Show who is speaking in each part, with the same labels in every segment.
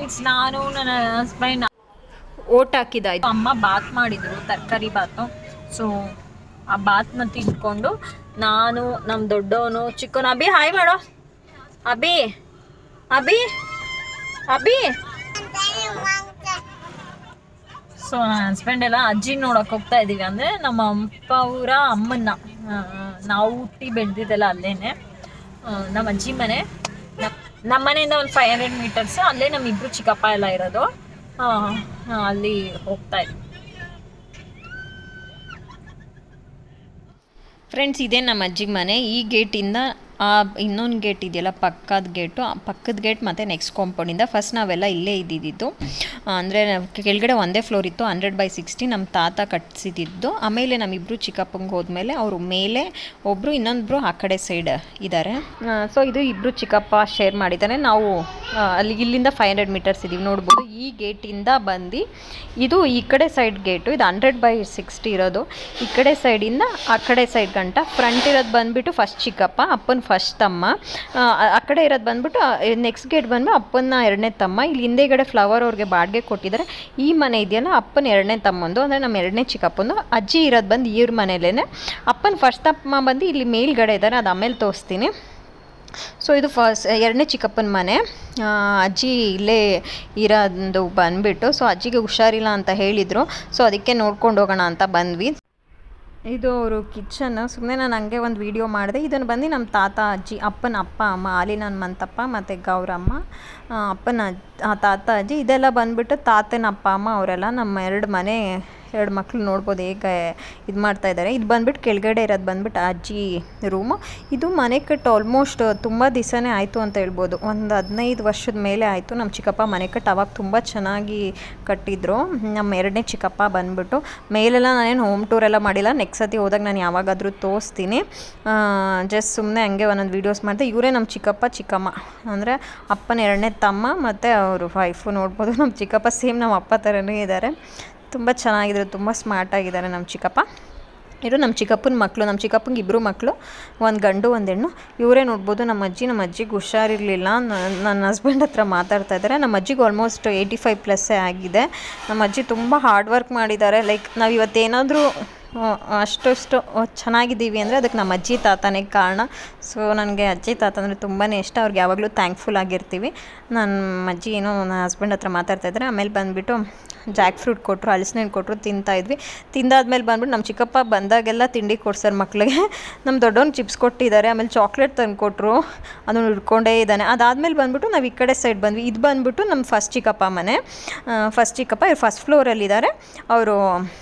Speaker 1: friends ನಾನು ನನ್ನ husband
Speaker 2: vote ಹಾಕಿದಾಯ್ತು
Speaker 1: ಅಮ್ಮ ಬಾತ್ ಮಾಡಿದ್ರು ತರಕಾರಿ ಬಾತು ಸೊ ಆ ಬಾತ್ನ ತಿನ್ಕೊಂಡು ನಾನು ನಮ್ಮ ದೊಡ್ಡವನು ಚಿಕ್ಕವನು ಅಭಿ ಹಾಯ್ ಮಾಡೋ ಅಭಿ ಅಭಿ ಅಭಿ ಸೊ ನನ್ನ ಹಸ್ಬೆಂಡ್ ಎಲ್ಲ ಅಜ್ಜಿ ನೋಡಕ್ ಹೋಗ್ತಾ ಇದೀವಿ ಅಂದ್ರೆ ನಮ್ಮ ಅಪ್ಪ ಅವರ ಅಮ್ಮನ್ನ ಆ, ನಾವು ಹುಟ್ಟಿ ಬೆಳೆದಿದ್ದೆಲ್ಲ ಅಲ್ಲೇನೆ ಆ, ನಮ್ಮ ಅಜ್ಜಿ ಮನೆ ನ- ನಮ್ಮ ಮನೆಯಿಂದ ಒಂದು ಫೈವ್ ಹಂಡ್ರೆಡ್ ಮೀಟರ್ಸ್ ಅಲ್ಲೇ ನಮ್ಮ ಇಬ್ರು ಚಿಕ್ಕಪ್ಪ ಎಲ್ಲ ಇರೋದು ಆ, ಆ, ಅಲ್ಲಿ ಹೋಗ್ತಾ ಇದ್ವಿ
Speaker 2: ಫ್ರೆಂಡ್ಸ್ ಇದೇ ನಮ್ಮ ಅಜ್ಜಿಗೆ ಮನೆ ಈ ಗೇಟಿಂದ ಆ ಇನ್ನೊಂದು ಗೇಟ್ ಇದೆಯಲ್ಲ ಪಕ್ಕದ ಗೇಟು ಆ ಪಕ್ಕದ ಗೇಟ್ ಮತ್ತು ನೆಕ್ಸ್ಟ್ ಕಾಂಪೌಂಡಿಂದ ಫಸ್ಟ್ ನಾವೆಲ್ಲ ಇಲ್ಲೇ ಇದ್ದಿದ್ದು ಅಂದರೆ ಕೆಳಗಡೆ ಒಂದೇ ಫ್ಲೋರ್ ಇತ್ತು ಹಂಡ್ರೆಡ್ ಬೈ ಸಿಕ್ಸ್ಟಿ ನಮ್ಮ ತಾತ ಕಟ್ಸಿದ್ದು ಆಮೇಲೆ ನಮ್ಮಿಬ್ಬರು ಚಿಕ್ಕಪ್ಪಂಗೆ ಹೋದ್ಮೇಲೆ ಅವರು ಮೇಲೆ ಒಬ್ಬರು ಇನ್ನೊಂದು ಆ ಕಡೆ ಸೈಡ್ ಇದ್ದಾರೆ ಸೊ ಇದು ಇಬ್ಬರು ಚಿಕ್ಕಪ್ಪ ಶೇರ್ ಮಾಡಿದ್ದಾರೆ ನಾವು ಆ, ಅಲ್ಲಿ ಇಲ್ಲಿಂದ ಫೈವ್ ಹಂಡ್ರೆಡ್ ಮೀಟರ್ಸ್ ಇದ್ದೀವಿ ನೋಡ್ಬೋದು ಈ ಗೇಟಿಂದ ಬಂದು ಇದು ಈ ಕಡೆ ಸೈಡ್ ಗೇಟು ಇದು ಹಂಡ್ರೆಡ್ ಬೈ ಸಿಕ್ಸ್ಟಿ ಇರೋದು ಈ ಕಡೆ ಸೈಡಿಂದ ಆ ಕಡೆ ಸೈಡ್ ಗಂಟ ಫ್ರಂಟ್ ಇರೋದು ಬಂದ್ಬಿಟ್ಟು ಫಸ್ಟ್ ಚಿಕ್ಕಪ್ಪ ಅಪ್ಪನ ಫಸ್ಟ್ ತಮ್ಮ ಆ, ಆ ಕಡೆ ಇರೋದು ಬಂದ್ಬಿಟ್ಟು ನೆಕ್ಸ್ಟ್ ಗೇಟ್ ಬಂದ್ಬಿಟ್ಟು ಅಪ್ಪನ ಎರಡನೇ ತಮ್ಮ ಇಲ್ಲಿ ಹಿಂದೆಗಡೆ ಫ್ಲವರ್ ಅವ್ರಿಗೆ ಬಾಡಿಗೆ ಕೊಟ್ಟಿದ್ದಾರೆ ಈ ಮನೆ ಇದೆಯಲ್ಲ ಅಪ್ಪನ ಎರಡನೇ ತಮ್ಮಂದು ಅಂದರೆ ನಮ್ಮ ಎರಡನೇ ಚಿಕ್ಕಪ್ಪಂದು ಅಜ್ಜಿ ಇರೋದು ಬಂದು ಇವ್ರ ಮನೇಲೇ ಅಪ್ಪನ ಫಸ್ಟ್ ತಮ್ಮ ಬಂದು ಇಲ್ಲಿ ಮೇಲ್ಗಡೆ ಇದ್ದಾರೆ ಅದು ಆಮೇಲೆ ತೋರಿಸ್ತೀನಿ ಸೊ ಇದು ಫಸ್ಟ್ ಎರಡನೇ ಚಿಕ್ಕಪ್ಪನ ಮನೆ ಆ, ಅಜ್ಜಿ ಇಲ್ಲೇ ಇರೋದು ಬಂದ್ಬಿಟ್ಟು ಸೊ ಅಜ್ಜಿಗೆ ಹುಷಾರಿಲ್ಲ ಅಂತ ಹೇಳಿದರು ಸೊ ಅದಕ್ಕೆ ನೋಡ್ಕೊಂಡು ಹೋಗೋಣ ಅಂತ ಬಂದ್ವಿ ಇದು ಅವರು ಕಿಚನ್ ಸುಮ್ಮನೆ ನಾನು ಹಂಗೆ ಒಂದು ವಿಡಿಯೋ ಮಾಡಿದೆ ಇದನ್ನು ಬಂದು ನಮ್ಮ ತಾತ ಅಜ್ಜಿ ಅಪ್ಪನ ಅಪ್ಪ ಅಮ್ಮ ಆಲಿನನ್ ಮಂತಪ್ಪ ಮತ್ತು ಗೌರಮ್ಮ ಆ, ಅಪ್ಪನ ಅಜ್- ಆ, ತಾತ ಅಜ್ಜಿ ಇದೆಲ್ಲ ಬಂದ್ಬಿಟ್ಟು ತಾತನ ಅಪ್ಪ ಅಮ್ಮ ಅವರೆಲ್ಲ ನಮ್ಮ ಎರಡು ಮನೆ ಎರಡು ಮಕ್ಳು ನೋಡ್ಬೋದು ಹೇಗೆ ಇದು ಮಾಡ್ತಾ ಇದ್ದಾರೆ ಇದು ಬಂದ್ಬಿಟ್ಟು ಕೆಳಗಡೆ ಇರೋದು ಬಂದ್ಬಿಟ್ಟು ಅಜ್ಜಿ ರೂಮು ಇದು ಮನೆ ಕಟ್ಟು ಆಲ್ಮೋಸ್ಟ್ ತುಂಬ ದಿವಸನೇ ಆಯಿತು ಅಂತ ಹೇಳ್ಬೋದು ಒಂದು ಹದಿನೈದು ವರ್ಷದ ಮೇಲೆ ಆಯಿತು ನಮ್ಮ ಚಿಕ್ಕಪ್ಪ ಮನೆ ಕಟ್ಟು ಅವಾಗ ತುಂಬ ಚೆನ್ನಾಗಿ ಕಟ್ಟಿದ್ರು ನಮ್ಮ ಎರಡನೇ ಚಿಕ್ಕಪ್ಪ ಬಂದ್ಬಿಟ್ಟು ಮೇಲೆಲ್ಲ ನಾನೇನು ಹೋಮ್ ಟೂರ್ ಎಲ್ಲ ಮಾಡಿಲ್ಲ ನೆಕ್ಸ್ಟ್ ಸತಿ ಹೋದಾಗ ನಾನು ಯಾವಾಗಾದರೂ ತೋರಿಸ್ತೀನಿ ಜಸ್ಟ್ ಸುಮ್ಮನೆ ಹಂಗೆ ಒಂದೊಂದು ವೀಡಿಯೋಸ್ ಮಾಡಿದೆ ಇವರೇ ನಮ್ಮ ಚಿಕ್ಕಪ್ಪ ಚಿಕ್ಕಮ್ಮ ಅಂದರೆ ಅಪ್ಪನ ಎರಡನೇ ತಮ್ಮ ಮತ್ತು ಅವರು ವೈಫು ನೋಡ್ಬೋದು ನಮ್ಮ ಚಿಕ್ಕಪ್ಪ ಸೇಮ್ ನಮ್ಮ ಅಪ್ಪ ಥರನೇ ಇದ್ದಾರೆ ತುಂಬ ಚೆನ್ನಾಗಿದ್ದಾರೆ ತುಂಬ ಸ್ಮಾರ್ಟ್ ಆಗಿದ್ದಾರೆ ನಮ್ಮ ಚಿಕ್ಕಪ್ಪ ಇವರು ನಮ್ಮ ಚಿಕ್ಕಪ್ಪನ ಮಕ್ಕಳು ನಮ್ಮ ಚಿಕ್ಕಪ್ಪಂಗೆ ಇಬ್ಬರು ಮಕ್ಕಳು ಒಂದು ಗಂಡು ಒಂದು ಹೆಣ್ಣು ಇವರೇ ನೋಡ್ಬೋದು ನಮ್ಮ ಅಜ್ಜಿ ನಮ್ಮ ಅಜ್ಜಿಗೆ ಹುಷಾರಿರಲಿಲ್ಲ ನನ್ನ ಹಸ್ಬೆಂಡ್ ಹತ್ರ ಮಾತಾಡ್ತಾ ಇದ್ದಾರೆ ನಮ್ಮ ಅಜ್ಜಿಗೆ ಆಲ್ಮೋಸ್ಟ್ ಏಯ್ಟಿ ಫೈವ್ ಪ್ಲಸ್ಸೇ ಆಗಿದೆ ನಮ್ಮ ಅಜ್ಜಿ ತುಂಬ ಹಾರ್ಡ್ ವರ್ಕ್ ಮಾಡಿದ್ದಾರೆ ಲೈಕ್ ನಾವು ಇವತ್ತೇನಾದರೂ ಅಷ್ಟಷ್ಟು ಚೆನ್ನಾಗಿದ್ದೀವಿ ಅಂದರೆ ಅದಕ್ಕೆ ನಮ್ಮ ಅಜ್ಜಿ ತಾತನೇ ಕಾರಣ ಸೊ ನನಗೆ ಅಜ್ಜಿ ತಾತ ಅಂದರೆ ತುಂಬಾ ಇಷ್ಟ ಅವ್ರಿಗೆ ಯಾವಾಗಲೂ ಥ್ಯಾಂಕ್ಫುಲ್ ಆಗಿರ್ತೀವಿ ನನ್ನ ಅಜ್ಜಿ ಏನೋ ನನ್ನ ಹಸ್ಬೆಂಡ್ ಹತ್ರ ಮಾತಾಡ್ತಾ ಇದ್ದಾರೆ ಆಮೇಲೆ ಬಂದುಬಿಟ್ಟು ಜಾಕ್ ಫ್ರೂಟ್ ಕೊಟ್ಟರು ಹಲಸಿನ ಹಣ್ಣು ಕೊಟ್ಟರು ತಿಂತಾ ಇದ್ವಿ ತಿಂದಾದ್ಮೇಲೆ ಬಂದ್ಬಿಟ್ಟು ನಮ್ಮ ಚಿಕ್ಕಪ್ಪ ಬಂದಾಗೆಲ್ಲ ತಿಂಡಿ ಕೊಡ್ಸೋರು ಮಕ್ಳಿಗೆ ನಮ್ಮ ದೊಡ್ಡವ್ನು ಚಿಪ್ಸ್ ಕೊಟ್ಟಿದ್ದಾರೆ ಆಮೇಲೆ ಚಾಕ್ಲೇಟ್ ತಂದು ಕೊಟ್ಟರು ಅದನ್ನು ಹಿಡ್ಕೊಂಡೇ ಇದ್ದಾನೆ ಅದಾದಮೇಲೆ ಬಂದ್ಬಿಟ್ಟು ನಾವು ಈ ಕಡೆ ಸೈಡ್ ಬಂದ್ವಿ ಇದು ಬಂದ್ಬಿಟ್ಟು ನಮ್ಮ ಫಸ್ಟ್ ಚಿಕ್ಕಪ್ಪ ಮನೆ ಫಸ್ಟ್ ಚಿಕ್ಕಪ್ಪ ಇವ್ರು ಫಸ್ಟ್ ಫ್ಲೋರಲ್ಲಿದ್ದಾರೆ ಅವರು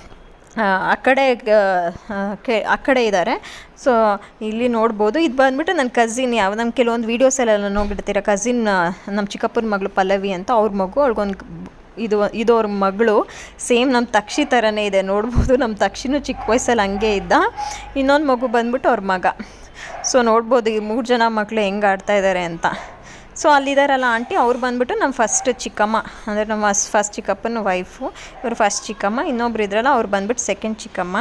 Speaker 2: ಆ ಕಡೆ ಆ, ಕೆ ಆ ಕಡೆ ಇದ್ದಾರೆ ಸೊ ಇಲ್ಲಿ ನೋಡ್ಬೋದು ಇದು ಬಂದ್ಬಿಟ್ಟು ನನ್ನ ಕಸಿನ್ ಯಾವ ನಮ್ಮ ಕೆಲವೊಂದು ವೀಡಿಯೋಸ್ ಎಲ್ಲ ನೋಡಿರ್ತೀರ ಕಸಿನ್ ನಮ್ಮ ಚಿಕ್ಕಪ್ಪನ ಮಗಳು ಪಲ್ಲವಿ ಅಂತ ಅವ್ರ ಮಗು ಅವ್ಳಿಗೊಂದು ಇದು ಇದು ಅವ್ರ ಮಗಳು ಸೇಮ್ ನಮ್ಮ ತಕ್ಷಿ ಥರನೇ ಇದೆ ನೋಡ್ಬೋದು ನಮ್ಮ ತಕ್ಷಿನೂ ಚಿಕ್ಕ ವಯಸ್ಸಲ್ಲಿ ಹಂಗೆ ಇದ್ದ ಇನ್ನೊಂದು ಮಗು ಬಂದ್ಬಿಟ್ಟು ಅವ್ರ ಮಗ ಸೊ ನೋಡ್ಬೋದು ಈ ಮೂರು ಜನ ಮಕ್ಕಳು ಹೆಂಗೆ ಆಡ್ತಾ ಇದ್ದಾರೆ ಅಂತ ಸೊ ಅಲ್ಲಿದ್ದಾರಲ್ಲ ಆಂಟಿ ಅವ್ರು ಬಂದ್ಬಿಟ್ಟು ನಮ್ಮ ಫಸ್ಟ್ ಚಿಕ್ಕಮ್ಮ ಅಂದರೆ ನಮ್ಮ ಫಸ್ಟ್ ಚಿಕ್ಕಪ್ಪನ ವೈಫು ಇವರು ಫಸ್ಟ್ ಚಿಕ್ಕಮ್ಮ ಇನ್ನೊಬ್ರು ಇದ್ರಲ್ಲ ಅವ್ರು ಬಂದ್ಬಿಟ್ಟು ಸೆಕೆಂಡ್ ಚಿಕ್ಕಮ್ಮ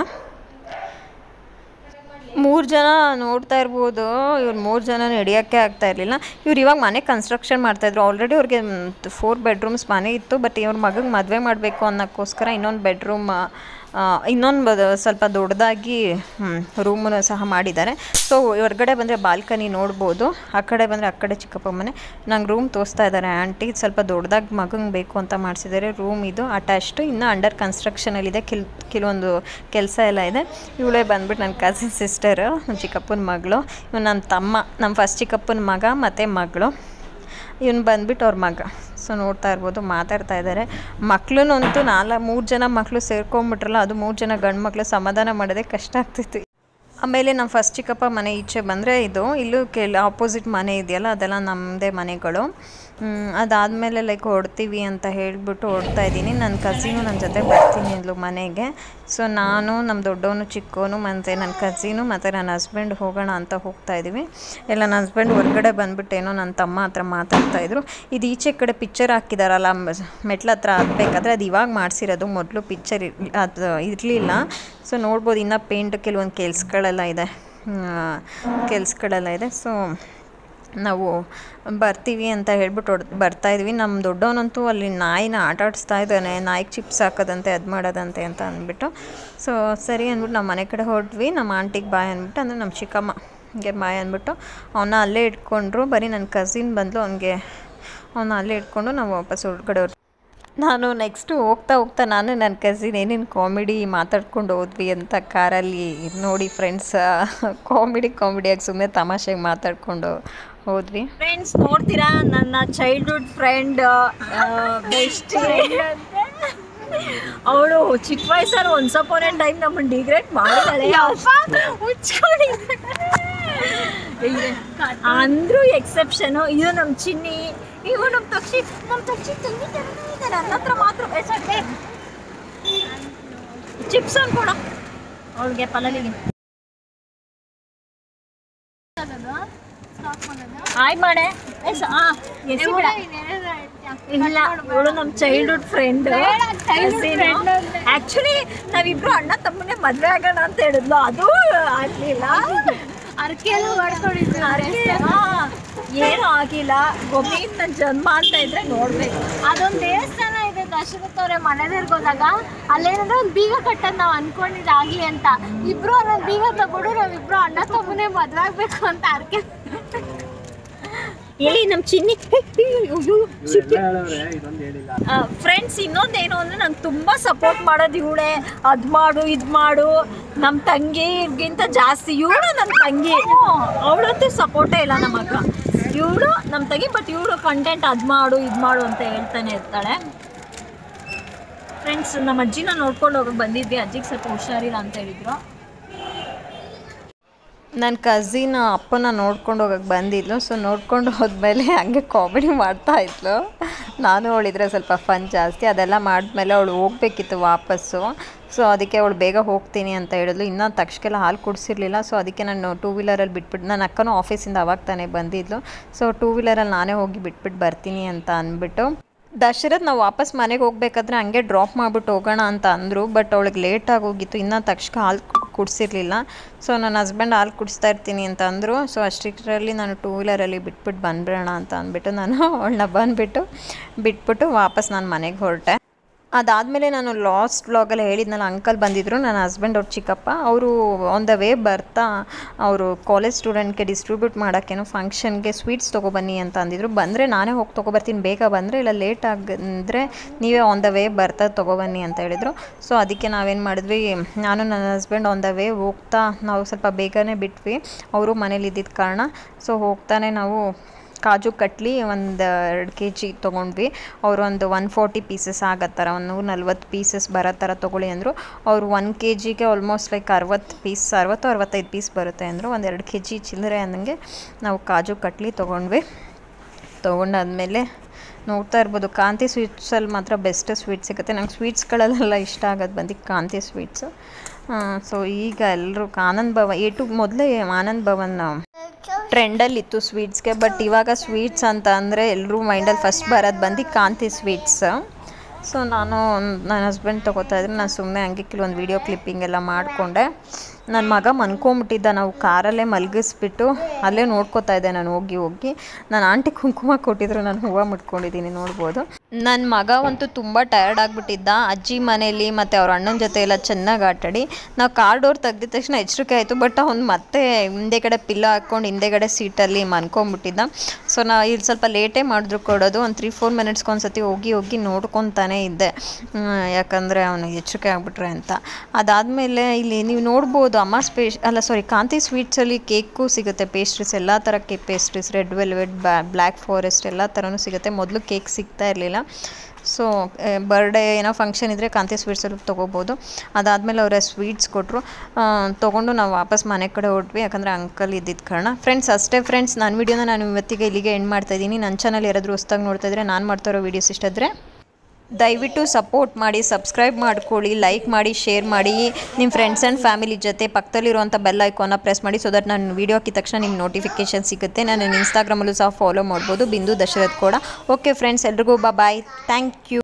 Speaker 2: ಮೂರು ಜನ ನೋಡ್ತಾ ಇರ್ಬೋದು ಇವ್ರು ಮೂರು ಜನ ನಡೆಯೋಕ್ಕೆ ಆಗ್ತಾ ಇರಲಿಲ್ಲ ಇವ್ರು ಇವಾಗ ಮನೆ ಕನ್ಸ್ಟ್ರಕ್ಷನ್ ಮಾಡ್ತಾಯಿದ್ರು ಆಲ್ರೆಡಿ ಅವ್ರಿಗೆ ಫೋರ್ ಬೆಡ್ರೂಮ್ಸ್ ಮನೆ ಇತ್ತು ಬಟ್ ಇವ್ರ ಮಗಗೆ ಮದುವೆ ಮಾಡಬೇಕು ಅನ್ನೋಕ್ಕೋಸ್ಕರ ಇನ್ನೊಂದು ಬೆಡ್ರೂಮ್ ಇನ್ನೊಂದು ಸ್ವಲ್ಪ ದೊಡ್ಡದಾಗಿ ರೂಮನ್ನು ಸಹ ಮಾಡಿದ್ದಾರೆ ಸೊ ಹೊರಗಡೆ ಬಂದರೆ ಬಾಲ್ಕನಿ ನೋಡ್ಬೋದು ಆ ಕಡೆ ಬಂದರೆ ಆ ಕಡೆ ಚಿಕ್ಕಪ್ಪ ಮನೆ ನಂಗೆ ರೂಮ್ ತೋರಿಸ್ತಾ ಇದ್ದಾರೆ ಆಂಟಿ ಸ್ವಲ್ಪ ದೊಡ್ಡದಾಗಿ ಮಗಂಗೆ ಬೇಕು ಅಂತ ಮಾಡಿಸಿದ್ದಾರೆ ರೂಮ್ ಇದು ಅಟ್ಯಾಚ್ಡು ಇನ್ನೂ ಅಂಡರ್ ಕನ್ಸ್ಟ್ರಕ್ಷನಲ್ಲಿದೆ ಕೆಲ್ ಕೆಲವೊಂದು ಕೆಲಸ ಎಲ್ಲ ಇದೆ ಇವಳೇ ಬಂದ್ಬಿಟ್ಟು ನನ್ನ ಕಸಿನ್ ಸಿಸ್ಟರು ನಮ್ಮ ಚಿಕ್ಕಪ್ಪನ ಮಗಳು ಇವ್ನು ನನ್ನ ತಮ್ಮ ನಮ್ಮ ಫಸ್ಟ್ ಚಿಕ್ಕಪ್ಪನ ಮಗ ಮತ್ತು ಮಗಳು ಇವನು ಬಂದ್ಬಿಟ್ಟು ಅವ್ರ ಮಗ ಸೊ ನೋಡ್ತಾ ಇರ್ಬೋದು ಮಾತಾಡ್ತಾ ಇದ್ದಾರೆ ಮಕ್ಳನ್ನಂತೂ ನಾಲ್ಕು ಮೂರು ಜನ ಮಕ್ಕಳು ಸೇರ್ಕೊಂಬಿಟ್ರಲ್ಲ ಅದು ಮೂರು ಜನ ಗಂಡು ಮಕ್ಕಳು ಸಮಾಧಾನ ಮಾಡೋದೇ ಕಷ್ಟ ಆಗ್ತಿತ್ತು ಆಮೇಲೆ ನಮ್ಮ ಫಸ್ಟ್ ಚಿಕ್ಕಪ್ಪ ಮನೆ ಈಚೆ ಬಂದರೆ ಇದು ಇಲ್ಲೂ ಕೆಲ ಆಪೋಸಿಟ್ ಮನೆ ಇದೆಯಲ್ಲ ಅದೆಲ್ಲ ನಮ್ಮದೇ ಮನೆಗಳು ಅದಾದಮೇಲೆ ಲೈಕ್ ಹೊಡ್ತೀವಿ ಅಂತ ಹೇಳಿಬಿಟ್ಟು ಹೊಡ್ತಾ ಇದ್ದೀನಿ ನನ್ನ ಕಸಿನು ನನ್ನ ಜೊತೆ ಬರ್ತೀನಿ ಅಂದ್ಲು ಮನೆಗೆ ಸೊ ನಾನು ನಮ್ಮ ದೊಡ್ಡವನು ಚಿಕ್ಕವನು ಮತ್ತು ನನ್ನ ಕಸಿನು ಮತ್ತು ನನ್ನ ಹಸ್ಬೆಂಡ್ ಹೋಗೋಣ ಅಂತ ಹೋಗ್ತಾ ಇದ್ದೀವಿ ಎಲ್ಲ ನನ್ನ ಹಸ್ಬೆಂಡ್ ಹೊರಗಡೆ ಬಂದ್ಬಿಟ್ಟು ಏನೋ ನನ್ನ ತಮ್ಮ ಹತ್ರ ಮಾತಾಡ್ತಾ ಇದ್ರು ಇದು ಈಚೆ ಕಡೆ ಪಿಕ್ಚರ್ ಹಾಕಿದಾರಲ್ಲ ಮೆಟ್ಲ ಹತ್ರ ಹತ್ಬೇಕಾದ್ರೆ ಅದು ಇವಾಗ ಮಾಡಿಸಿರೋದು ಮೊದಲು ಪಿಕ್ಚರ್ ಅದು ಇರಲಿಲ್ಲ ಸೊ ನೋಡ್ಬೋದು ಇನ್ನೂ ಪೇಂಟ್ ಕೆಲವೊಂದು ಕೆಲ್ಸಗಳೆಲ್ಲ ಇದೆ ಕೆಲ್ಸಗಳೆಲ್ಲ ಇದೆ ಸೊ ನಾವು ಬರ್ತೀವಿ ಅಂತ ಹೇಳ್ಬಿಟ್ಟು ಹೊಡ್ ಬರ್ತಾಯಿದ್ವಿ ನಮ್ಮ ದೊಡ್ಡವನಂತೂ ಅಲ್ಲಿ ನಾಯಿನ ಆಟ ಆಡಿಸ್ತಾ ಇದ್ದಾನೆ ನಾಯಿಗೆ ಚಿಪ್ಸ್ ಹಾಕೋದಂತೆ ಅದು ಮಾಡೋದಂತೆ ಅಂತ ಅಂದ್ಬಿಟ್ಟು ಸೊ ಸರಿ ಅಂದ್ಬಿಟ್ಟು ನಾವು ಮನೆ ಕಡೆ ಹೊರಟ್ವಿ ನಮ್ಮ ಆಂಟಿಗೆ ಬಾಯ್ ಅಂದ್ಬಿಟ್ಟು ಅಂದರೆ ನಮ್ಮ ಚಿಕ್ಕಮ್ಮಗೆ ಬಾಯ್ ಅಂದ್ಬಿಟ್ಟು ಅವನ್ನ ಅಲ್ಲೇ ಇಟ್ಕೊಂಡ್ರು ಬರೀ ನನ್ನ ಕಸಿನ್ ಬಂದಳು ಅವನಿಗೆ ಅವನ್ನ ಅಲ್ಲೇ ಇಟ್ಕೊಂಡು ನಾವು ವಾಪಸ್ ಹೊರಗಡೆ ಹೊರಟ್ವಿ ನಾನು ನೆಕ್ಸ್ಟು ಹೋಗ್ತಾ ಹೋಗ್ತಾ ನಾನು ನನ್ನ ಕಸಿನ್ ಏನೇನು ಕಾಮಿಡಿ ಮಾತಾಡ್ಕೊಂಡು ಹೋದ್ವಿ ಅಂತ ಕಾರಲ್ಲಿ ನೋಡಿ ಫ್ರೆಂಡ್ಸ್ ಕಾಮಿಡಿ ಕಾಮಿಡಿಯಾಗಿ ಸುಮ್ಮನೆ ತಮಾಷೆಗೆ ಮಾತಾಡ್ಕೊಂಡು ಹೋದ್ವಿ
Speaker 1: ಫ್ರೆಂಡ್ಸ್ ನೋಡ್ತೀರಾ ನನ್ನ ಚೈಲ್ಡ್ಹುಡ್ ಫ್ರೆಂಡ್ ಬೆಸ್ಟ್ ಅವಳು ಚಿಕ್ಕ ವಯಸ್ಸಲ್ಲಿ ಒನ್ಸ್ ಅಪಾನ್ ಎ ಟೈಮ್ ನಮ್ಮನ್ನ ಡಿಗ್ರೇಟ್ ಮಾಡಿದಾಳೆ ಅಂದ್ರೂ ಎಕ್ಸೆಪ್ಷನ್ ಇದು ನಮ್ಮ ಚಿನ್ನಿ ಇವು ನಮ್ಮ ತಕ್ಷಿ ನಮ್ಮ ತಕ್ಷಿ ತಂಗಿ ಥರನೇ ಇದ್ದಾರೆ ನನ್ನ ಹತ್ರ ಮಾತ್ರ ಚಿಪ್ಸ್ ಅನ್ಕೊಡ ಅವಳಿಗೆ ಪಲ್ಲಲಿಗೆ ಆಯ್ ಮಾಡೆ ಇಲ್ಲ ಇವಳು ನಮ್ಮ ಚೈಲ್ಡ್ಹುಡ್ ಫ್ರೆಂಡ್ ಆಕ್ಚುಲಿ ನಾವಿಬ್ರು ಅಣ್ಣ ತಮ್ಮನೆ ಮದ್ವೆ ಆಗೋಣ ಅಂತ ಹೇಳಿದ್ಲು ಅದು ಆಗ್ಲಿಲ್ಲ
Speaker 3: ಅರ್ಕೆ ಎಲ್ಲ ಮಾಡ್ಕೊಂಡಿದ್ರು
Speaker 1: ಅರ್ಕೆ, ಹಾ, ಏನೂ ಆಗಿಲ್ಲ ಗೊಬ್ಬಿ ನನ್ನ ಜನ್ಮ ಅಂತ ಇದ್ರೆ ನೋಡ್ಬೇಕು
Speaker 3: ಅದೊಂದು ದೇವಸ್ಥಾನ ಇದೆ ದಶರಥ ಅವ್ರೆ ಮನೆದೇರ್ಗೆ ಹೋದಾಗ ಅಲ್ಲೇನಂದ್ರೆ ಒಂದು ಬೀಗ ಕಟ್ಟೋದು ನಾವು ಅನ್ಕೊಂಡಿದ್ದಾಗ್ಲಿ ಅಂತ ಇಬ್ರು ಒಂದೊಂದು ಬೀಗ ತಗೊಂಡು ನಾವಿಬ್ರು ಅಣ್ಣ ತಮ್ಮನೆ ಮದ್ವೆ ಆಗ್ಬೇಕು ಅಂತ ಅರ್ಕೆ
Speaker 1: ಎಲ್ಲಿ ನಮ್ಮ ಚಿನ್ನಿ ಫ್ರೆಂಡ್ಸ್ ಇನ್ನೊಂದೇನು ಅಂದ್ರೆ ನಂಗೆ ತುಂಬ ಸಪೋರ್ಟ್ ಮಾಡೋದು ಇವಳೆ ಅದು ಮಾಡು ಇದು ಮಾಡು ನಮ್ಮ ತಂಗಿಗಿಂತ ಜಾಸ್ತಿ ಇವಳು ನನ್ನ ತಂಗಿ ಅವಳಂತೂ ಸಪೋರ್ಟೇ ಇಲ್ಲ ನಮ್ಮ ಅಕ್ಕ ಇವಳು ನಮ್ಮ ತಂಗಿ ಬಟ್ ಇವಳು ಕಂಟೆಂಟ್ ಅದು ಮಾಡು ಇದು ಮಾಡು ಅಂತ ಹೇಳ್ತಾನೆ ಇರ್ತಾಳೆ ಫ್ರೆಂಡ್ಸ್ ನಮ್ಮ ಅಜ್ಜಿನ ನೋಡ್ಕೊಂಡು ಹೋಗಕ್ಕೆ ಬಂದಿದ್ವಿ ಅಜ್ಜಿಗೆ ಸ್ವಲ್ಪ ಹುಷಾರಿಲ್ಲ ಅಂತ ಹೇಳಿದ್ರು
Speaker 2: ನನ್ನ ಕಝಿನ್ ಅಪ್ಪನ ನೋಡ್ಕೊಂಡು ಹೋಗಕ್ಕೆ ಬಂದಿದ್ಲು ಸೊ ನೋಡ್ಕೊಂಡು ಹೋದ್ಮೇಲೆ ಹಂಗೆ ಕಾಮಿಡಿ ಮಾಡ್ತಾ ಇದ್ಲು ನಾನು ಅವಳಿದ್ರೆ ಸ್ವಲ್ಪ ಫನ್ ಜಾಸ್ತಿ ಅದೆಲ್ಲ ಮಾಡಿದ್ಮೇಲೆ ಅವಳು ಹೋಗ್ಬೇಕಿತ್ತು ವಾಪಸ್ಸು ಸೊ ಅದಕ್ಕೆ ಅವಳು ಬೇಗ ಹೋಗ್ತೀನಿ ಅಂತ ಹೇಳಿದ್ಲು ಇನ್ನೂ ತಕ್ಷಕೆಲ್ಲ ಹಾಲು ಕುಡಿಸಿರ್ಲಿಲ್ಲ ಸೊ ಅದಕ್ಕೆ ನಾನು ಟೂ ವೀಲರಲ್ಲಿ ಬಿಟ್ಬಿಟ್ಟು ನನ್ನ ಅಕ್ಕನೂ ಆಫೀಸಿಂದ ಅವಾಗ ತಾನೇ ಬಂದಿದ್ಲು ಸೊ ಟೂ ವೀಲರಲ್ಲಿ ನಾನೇ ಹೋಗಿ ಬಿಟ್ಬಿಟ್ಟು ಬರ್ತೀನಿ ಅಂತ ಅಂದ್ಬಿಟ್ಟು ದಶರಥ್ ನಾವು ವಾಪಸ್ ಮನೆಗೆ ಹೋಗ್ಬೇಕಾದ್ರೆ ಹಂಗೆ ಡ್ರಾಪ್ ಮಾಡಿಬಿಟ್ಟು ಹೋಗೋಣ ಅಂತ ಅಂದರು ಬಟ್ ಅವಳಿಗೆ ಲೇಟಾಗಿ ಹೋಗಿತ್ತು ಇನ್ನೂ ತಕ್ಷಣ ಹಾಲು ಕುಡಿಸಿರ್ಲಿಲ್ಲ ಸೊ ನನ್ನ ಹಸ್ಬೆಂಡ್ ಹಾಲು ಕುಡಿಸ್ತಾ ಇರ್ತೀನಿ ಅಂತ ಅಂದರು ಸೊ ಅಷ್ಟರಲ್ಲಿ ನಾನು ಟೂ ವೀಲರಲ್ಲಿ ಬಿಟ್ಬಿಟ್ಟು ಬಂದ್ಬಿಡೋಣ ಅಂತ ಅಂದ್ಬಿಟ್ಟು ನಾನು ಅವಳನ್ನ ಬಂದುಬಿಟ್ಟು ಬಿಟ್ಬಿಟ್ಟು ವಾಪಸ್ ನಾನು ಮನೆಗೆ ಹೊರಟೆ ಅದಾದಮೇಲೆ ನಾನು ಲಾಸ್ಟ್ ವ್ಲಾಗಲ್ಲಿ ಹೇಳಿದ್ನಲ್ಲ ಅಂಕಲ್ ಬಂದಿದ್ದರು ನನ್ನ ಹಸ್ಬೆಂಡ್ ಅವ್ರ ಚಿಕ್ಕಪ್ಪ ಅವರು ಆನ್ ದ ವೇ ಬರ್ತಾ ಅವರು ಕಾಲೇಜ್ ಸ್ಟೂಡೆಂಟ್ಗೆ ಡಿಸ್ಟ್ರಿಬ್ಯೂಟ್ ಮಾಡೋಕ್ಕೇನೋ ಫಂಕ್ಷನ್ಗೆ ಸ್ವೀಟ್ಸ್ ತೊಗೊಬನ್ನಿ ಅಂತ ಅಂದಿದ್ರು ಬಂದರೆ ನಾನೇ ಹೋಗಿ ತೊಗೊಬರ್ತೀನಿ ಬೇಗ ಬಂದರೆ ಇಲ್ಲ ಲೇಟ್ ಆಗಿದ್ರೆ ನೀವೇ ಆನ್ ದ ವೇ ಬರ್ತಾ ತೊಗೊಬನ್ನಿ ಅಂತ ಹೇಳಿದರು ಸೊ ಅದಕ್ಕೆ ನಾವೇನು ಮಾಡಿದ್ವಿ ನಾನು ನನ್ನ ಹಸ್ಬೆಂಡ್ ಆನ್ ದ ವೇ ಹೋಗ್ತಾ ನಾವು ಸ್ವಲ್ಪ ಬೇಗನೆ ಬಿಟ್ವಿ ಅವರು ಮನೇಲಿ ಇದ್ದಿದ್ದ ಕಾರಣ ಸೊ ಹೋಗ್ತಾನೆ ನಾವು ಕಾಜು ಕಟ್ಲಿ ಒಂದು ಎರಡು ಕೆ ಜಿ ತೊಗೊಂಡ್ವಿ ಅವರು ಒಂದು ಒನ್ ಫೋರ್ಟಿ ಪೀಸಸ್ ಆಗೋ ಥರ ಒಂದು ನೂರ ನಲ್ವತ್ತು ಪೀಸಸ್ ಬರೋ ಥರ ತೊಗೊಳ್ಳಿ ಅಂದರು ಅವರು ಒನ್ ಕೆ ಜಿಗೆ ಆಲ್ಮೋಸ್ಟ್ ಲೈಕ್ ಅರವತ್ತು ಪೀಸ್ ಅರವತ್ತು ಅರವತ್ತೈದು ಪೀಸ್ ಬರುತ್ತೆ ಅಂದರು ಒಂದು ಎರಡು ಕೆ ಜಿ ಚಿಲ್ಲರೆ ಅನ್ನಂಗೆ ನಾವು ಕಾಜು ಕಟ್ಲಿ ತೊಗೊಂಡ್ವಿ ತೊಗೊಂಡಾದ್ಮೇಲೆ ನೋಡ್ತಾ ಇರ್ಬೋದು ಕಾಂತಿ ಸ್ವೀಟ್ಸಲ್ಲಿ ಮಾತ್ರ ಬೆಸ್ಟ್ ಸ್ವೀಟ್ ಸಿಗುತ್ತೆ ನಂಗೆ ಸ್ವೀಟ್ಸ್ಗಳಲ್ಲೆಲ್ಲ ಇಷ್ಟ ಆಗೋದು ಬಂದು ಕಾಂತಿ ಸ್ವೀಟ್ಸು ಸೊ ಈಗ ಎಲ್ಲರೂ ಆನಂದ್ ಭವನ್ ಎ ಟು ಮೊದಲೇ ಆನಂದ್ ಭವನ್ ಟ್ರೆಂಡಲ್ಲಿತ್ತು ಸ್ವೀಟ್ಸ್ಗೆ ಬಟ್ ಇವಾಗ ಸ್ವೀಟ್ಸ್ ಅಂತ ಅಂದರೆ ಎಲ್ಲರೂ ಮೈಂಡಲ್ಲಿ ಫಸ್ಟ್ ಬರೋದು ಬಂದು ಕಾಂತಿ ಸ್ವೀಟ್ಸ್ ಸೊ ನಾನು ನನ್ನ ಹಸ್ಬೆಂಡ್ ತೊಗೋತಾ ಇದ್ರೆ ನಾನು ಸುಮ್ಮನೆ ಹಂಗೆ ಕೆಲವೊಂದು ವೀಡಿಯೋ ಕ್ಲಿಪ್ಪಿಂಗ್ ಎಲ್ಲ ಮಾಡಿಕೊಂಡೆ ನನ್ನ ಮಗ ಮನ್ಕೊಂಬಿಟ್ಟಿದ್ದ ನಾವು ಕಾರಲ್ಲೇ ಮಲಗಿಸ್ಬಿಟ್ಟು ಅಲ್ಲೇ ನೋಡ್ಕೋತಾ ಇದ್ದೆ ನಾನು ಹೋಗಿ ಹೋಗಿ ನನ್ನ ಆಂಟಿ ಕುಂಕುಮ ಕೊಟ್ಟಿದ್ರು ನಾನು ಹೂವು ಮುಟ್ಕೊಂಡಿದ್ದೀನಿ ನೋಡ್ಬೋದು ನನ್ನ ಮಗ ಅಂತೂ ತುಂಬ ಟಯರ್ಡ್ ಆಗಿಬಿಟ್ಟಿದ್ದ ಅಜ್ಜಿ ಮನೇಲಿ ಮತ್ತು ಅವ್ರ ಅಣ್ಣನ ಜೊತೆ ಎಲ್ಲ ಚೆನ್ನಾಗಿ ಆಟಾಡಿ ನಾವು ಕಾರ್ ಡೋರ್ ತೆಗ್ದಿದ ತಕ್ಷಣ ಎಚ್ಚರಿಕೆ ಆಯಿತು ಬಟ್ ಅವ್ನು ಮತ್ತೆ ಹಿಂದೆ ಕಡೆ ಪಿಲ್ಲ ಹಾಕ್ಕೊಂಡು ಹಿಂದೆಗಡೆ ಸೀಟಲ್ಲಿ ಮನ್ಕೊಂಬಿಟ್ಟಿದ್ದ ಸೊ ನಾ ಇಲ್ಲಿ ಸ್ವಲ್ಪ ಲೇಟೇ ಮಾಡಿದ್ರು ಕೊಡೋದು ಒಂದು ತ್ರೀ ಫೋರ್ ಮಿನಿಟ್ಸ್ಗೆ ಒಂದ್ಸತಿ ಹೋಗಿ ಹೋಗಿ ನೋಡ್ಕೊತಾನೆ ಇದ್ದೆ ಹ್ಮ್, ಯಾಕಂದರೆ ಅವನಿಗೆ ಎಚ್ಚರಿಕೆ ಆಗಿಬಿಟ್ರೆ ಅಂತ ಅದಾದಮೇಲೆ ಇಲ್ಲಿ ನೀವು ನೋಡ್ಬೋದು ಅಮ್ಮ ಸ್ಪೇಶ್ ಅಲ್ಲ ಸಾರಿ ಕಾಂತಿ ಸ್ವೀಟ್ಸಲ್ಲಿ ಕೇಕು ಸಿಗುತ್ತೆ ಪೇಸ್ಟ್ರೀಸ್ ಎಲ್ಲ ಥರ cake pastries red velvet black forest ಎಲ್ಲ ಥರನೂ ಸಿಗುತ್ತೆ ಮೊದಲು ಕೇಕ್ ಸಿಗ್ತಾ ಇರಲಿಲ್ಲ ಸೊ ಬರ್ಡೇ ಏನೋ ಫಂಕ್ಷನ್ ಇದ್ದರೆ ಕಾಂತಿ ಸ್ವೀಟ್ಸಲ್ಲಿ ತೊಗೋಬೋದು ಅದಾದಮೇಲೆ ಅವರ ಸ್ವೀಟ್ಸ್ ಕೊಟ್ಟರು ತೊಗೊಂಡು ನಾವು ವಾಪಸ್ ಮನೆ ಕಡೆ ಹೊರಟ್ವಿ ಯಾಕಂದರೆ ಅಂಕಲ್ ಇದ್ದಿದ್ದ ಕಾರಣ ಫ್ರೆಂಡ್ಸ್ ಅಷ್ಟೇ ಫ್ರೆಂಡ್ಸ್ ನನ್ನ ವೀಡಿಯೋನ ನಾನು ಇವತ್ತಿಗೆ ಇಲ್ಲಿಗೆ ಎಂಡ್ ಮಾಡ್ತಾ ಇದ್ದೀನಿ ನನ್ನ ಚಾನಲ್ ಯಾರಾದರೂ ಹೊಸ್ದಾಗಿ ನೋಡ್ತಾ ಇದ್ರೆ ನಾನು ಮಾಡ್ತಾ ಇರೋ ವೀಡಿಯೋಸ್ ಇಷ್ಟ ಇದ್ದರೆ ದಯವಿಟ್ಟು ಸಪೋರ್ಟ್ ಮಾಡಿ ಸಬ್ಸ್ಕ್ರೈಬ್ ಮಾಡ್ಕೊಳ್ಳಿ ಲೈಕ್ ಮಾಡಿ ಶೇರ್ ಮಾಡಿ ನಿಮ್ಮ ಫ್ರೆಂಡ್ಸ್ ಆ್ಯಂಡ್ ಫ್ಯಾಮಿಲಿ ಜೊತೆ ಪಕ್ಕದಲ್ಲಿರುವಂಥ ಬೆಲ್ ಐಕಾನ್ನ ಪ್ರೆಸ್ ಮಾಡಿ ಸೊ ದಟ್ ನಾನು ವೀಡಿಯೋ ಹಾಕಿದ ತಕ್ಷಣ ನಿಮ್ಗೆ ನೋಟಿಫಿಕೇಷನ್ ಸಿಗುತ್ತೆ ನಾನು ಇನ್ಸ್ಟಾಗ್ರಾಮಲ್ಲೂ ಸಹ ಫಾಲೋ ಮಾಡ್ಬೋದು ಬಿಂದು ದಶರಥ್ ಕೂಡ ಓಕೆ ಫ್ರೆಂಡ್ಸ್ ಎಲ್ರಿಗೂ ಬಾಯ್ ಥ್ಯಾಂಕ್ ಯು